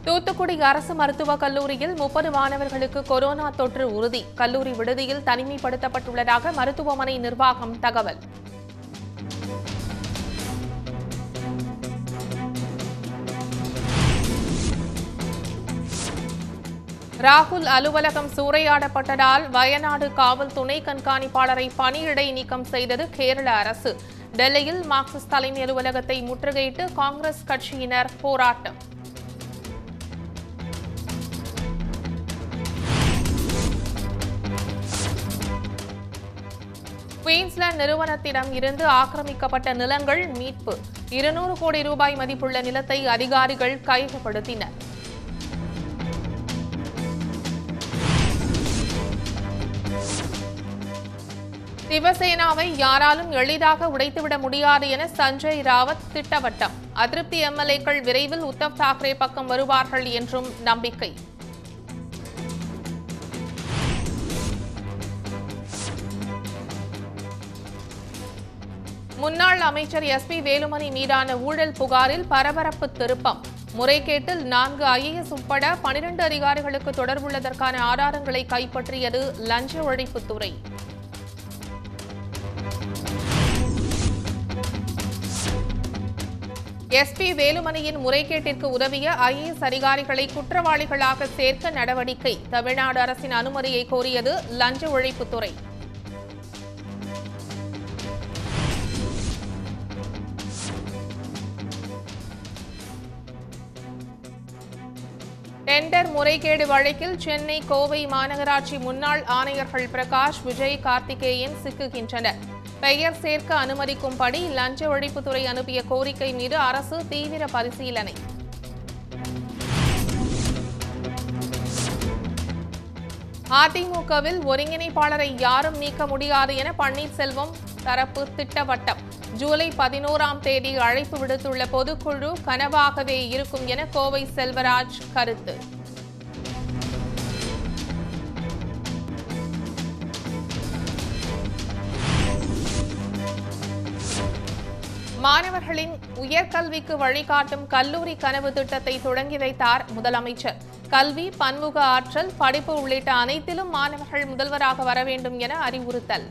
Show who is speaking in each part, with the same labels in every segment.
Speaker 1: தூத்துக்குடி அரசு மருத்துவக் கல்லூரியில் முப்பது மாணவர்களுக்கு கொரோனா தொற்று உறுதி கல்லூரி விடுதியில் தனிமைப்படுத்தப்பட்டுள்ளதாக மருத்துவமனை நிர்வாகம் தகவல் ராகுல் அலுவலகம் சூறையாடப்பட்டதால் வயநாடு காவல் துணை கண்காணிப்பாளரை பணியிடை நீக்கம் செய்தது கேரள அரசு டெல்லியில் மார்க்சிஸ்ட் தலைமை அலுவலகத்தை முற்றுகையிட்டு காங்கிரஸ் கட்சியினர் போராட்டம் குயின்ஸ்லாந்து நிறுவனத்திடம் இருந்து ஆக்கிரமிக்கப்பட்ட நிலங்கள் மீட்பு இருநூறு கோடி ரூபாய் மதிப்புள்ள நிலத்தை அதிகாரிகள் கையகப்படுத்தினர் சிவசேனாவை யாராலும் எளிதாக உடைத்துவிட முடியாது என சஞ்சய் ராவத் திட்டவட்டம் அதிருப்தி எம்எல்ஏக்கள் விரைவில் உத்தவ் தாக்கரே பக்கம் வருவார்கள் என்றும் நம்பிக்கை முன்னாள் அமைச்சர் எஸ் பி வேலுமணி மீதான ஊழல் புகாரில் பரபரப்பு திருப்பம் முறைகேட்டில் நான்கு ஐஏஎஸ் உட்பட பனிரெண்டு அதிகாரிகளுக்கு தொடர்புள்ளதற்கான ஆதாரங்களை கைப்பற்றியது லஞ்ச ஒழிப்புத்துறை எஸ்பி வேலுமணியின் முறைகேட்டிற்கு உதவிய ஐஏஎஸ் அதிகாரிகளை குற்றவாளிகளாக சேர்க்க நடவடிக்கை தமிழ்நாடு அரசின் அனுமதியை கோரியது லஞ்ச ஒழிப்புத்துறை டெண்டர் முறைகேடு வழக்கில் சென்னை கோவை மாநகராட்சி முன்னாள் ஆணையர்கள் பிரகாஷ் விஜய் கார்த்திகேயன் சிக்குகின்றனர் பெயர் சேர்க்க அனுமதிக்கும்படி லஞ்ச ஒழிப்புத்துறை அனுப்பிய கோரிக்கை மீது அரசு தீவிர பரிசீலனை அதிமுகவில் ஒருங்கிணைப்பாளரை யாரும் நீக்க முடியாது என பன்னீர்செல்வம் தரப்பு திட்டவட்டம் ஜூலை பதினோராம் தேதி அழைப்பு விடுத்துள்ள பொதுக்குழு கனவாகவே இருக்கும் என கோவை செல்வராஜ் கருத்து மாணவர்களின் உயர்கல்விக்கு வழிகாட்டும் கல்லூரி கனவு திட்டத்தை தொடங்கி வைத்தார் முதலமைச்சர் கல்வி பன்முக ஆற்றல் படிப்பு உள்ளிட்ட அனைத்திலும் மாணவர்கள் முதல்வராக வர வேண்டும் என அறிவுறுத்தல்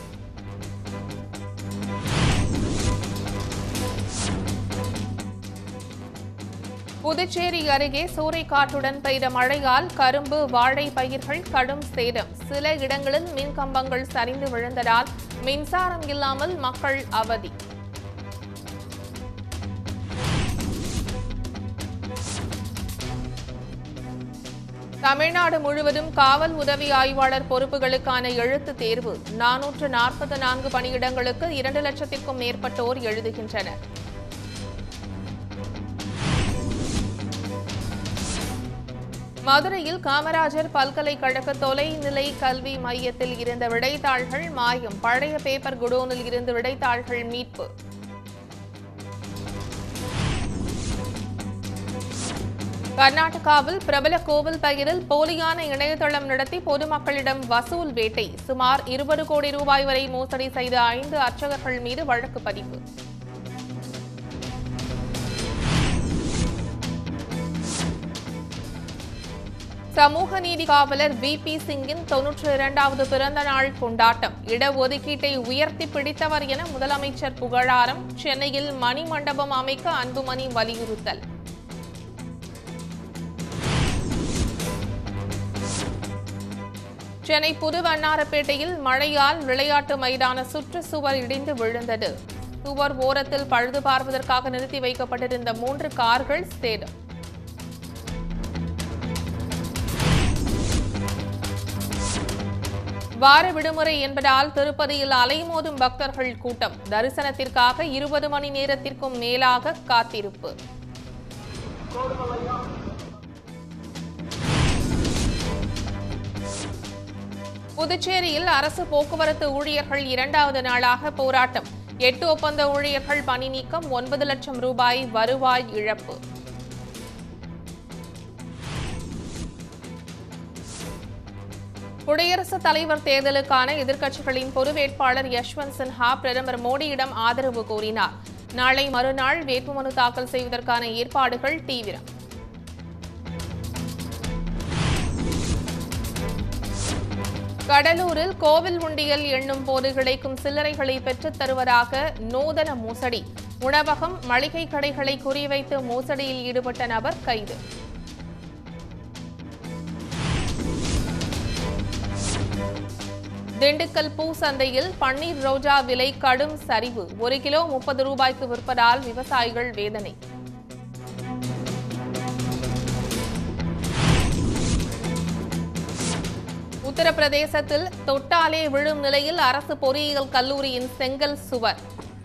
Speaker 1: புதுச்சேரி அருகே சூறைக்காற்றுடன் பெய்த மழையால் கரும்பு வாழை பயிர்கள் கடும் சேதம் சில இடங்களில் மின் கம்பங்கள் சரிந்து விழுந்ததால் மின்சாரம் இல்லாமல் மக்கள் அவதி தமிழ்நாடு முழுவதும் காவல் உதவி ஆய்வாளர் பொறுப்புகளுக்கான எழுத்து தேர்வு நானூற்று நாற்பது நான்கு பணியிடங்களுக்கு இரண்டு லட்சத்திற்கும் மேற்பட்டோர் எழுதுகின்றனர் மதுரையில் காமராஜர் பல்கலைக்கழக தொலைநிலை கல்வி மையத்தில் இருந்த விடைத்தாள்கள் மாயம் பழைய பேப்பர் குடோனில் இருந்து விடைத்தாள்கள் மீட்பு கர்நாடகாவில் பிரபல கோவில் பெயரில் போலியான இணையதளம் நடத்தி பொதுமக்களிடம் வசூல் வேட்டை சுமார் இருபது கோடி ரூபாய் வரை மோசடி செய்த ஐந்து அர்ச்சகர்கள் மீது வழக்கு பதிவு சமூக நீதி காவலர் வி பி சிங்கின் தொன்னூற்றி இரண்டாவது பிறந்த நாள் கொண்டாட்டம் இடஒதுக்கீட்டை உயர்த்தி பிடித்தவர் என முதலமைச்சர் புகழாரம் சென்னையில் மணி மண்டபம் அமைக்க அன்புமணி வலியுறுத்தல் சென்னை புது வண்ணாரப்பேட்டையில் மழையால் விளையாட்டு மைதான சுற்றுச்சுவர் இடிந்து விழுந்தது சுவர் ஓரத்தில் பழுது பார்ப்பதற்காக நிறுத்தி வைக்கப்பட்டிருந்த மூன்று கார்கள் சேதம் வார விடுமுறை என்பதால் திருப்பதியில் அலைமோதும் பக்தர்கள் கூட்டம் தரிசனத்திற்காக இருபது மணி நேரத்திற்கும் மேலாக காத்திருப்பு புதுச்சேரியில் அரசு போக்குவரத்து ஊழியர்கள் இரண்டாவது நாளாக போராட்டம் எட்டு ஒப்பந்த ஊழியர்கள் பணி நீக்கம் ஒன்பது லட்சம் ரூபாய் வருவாய் இழப்பு குடியரசுத் தலைவர் தேர்தலுக்கான எதிர்க்கட்சிகளின் பொது வேட்பாளர் யஷ்வந்த் சின்ஹா பிரதமர் மோடியிடம் ஆதரவு கோரினார் நாளை மறுநாள் வேட்புமனு தாக்கல் செய்வதற்கான ஏற்பாடுகள் தீவிரம் கடலூரில் கோவில் உண்டியல் எண்ணும் போது கிடைக்கும் சில்லறைகளை பெற்றுத் தருவதாக நூதன மோசடி உணவகம் மளிகை கடைகளை குறிவைத்து மோசடியில் ஈடுபட்ட நபர் கைது திண்டுக்கல் பூ சந்தையில் பன்னீர் ரோஜா விலை கடும் சரிவு ஒரு கிலோ முப்பது ரூபாய்க்கு விற்பதால் விவசாயிகள் வேதனை உத்தரப்பிரதேசத்தில் தொட்டாலே விழும் நிலையில் அரசு பொறியியல் கல்லூரியின் செங்கல் சுவர்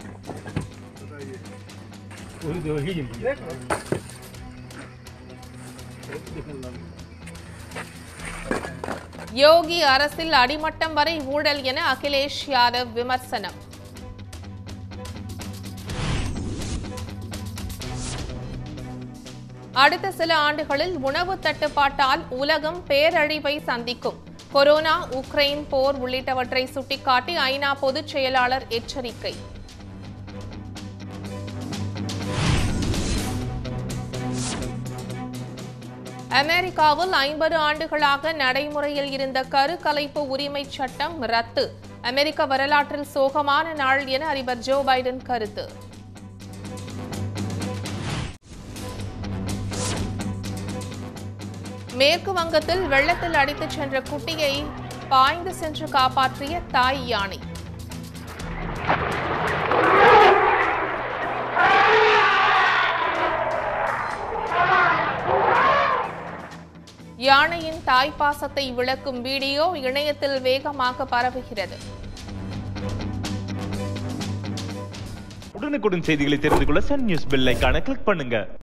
Speaker 1: யோகி அரசில் அடிமட்டம் வரை ஊழல் என அகிலேஷ் யாதவ் விமர்சனம் அடுத்த சில ஆண்டுகளில் உணவு தட்டுப்பாட்டால் உலகம் பேரழிவை சந்திக்கும் கொரோனா உக்ரைன் போர் உள்ளிட்டவற்றை சுட்டிக்காட்டி ஐநா பொதுச் செயலாளர் எச்சரிக்கை அமெரிக்காவில் ஐம்பது ஆண்டுகளாக நடைமுறையில் இருந்த கருக்கலைப்பு உரிமைச் சட்டம் ரத்து அமெரிக்க வரலாற்றில் சோகமான நாள் என அதிபர் ஜோ பைடன் கருத்து மேற்கு வங்கத்தில் வெள்ளத்தில் அடித்துச் சென்ற குட்டியை பாய்ந்து சென்று காப்பாற்றிய தாய் யானை யானையின் தாய்ப்பாசத்தை விளக்கும் வீடியோ இணையத்தில் வேகமாக பரவுகிறது
Speaker 2: உடனுக்குடன் செய்திகளை தெரிந்து கொள்ள சன் நியூஸ் பெல் ஐகானை கிளிக் பண்ணுங்க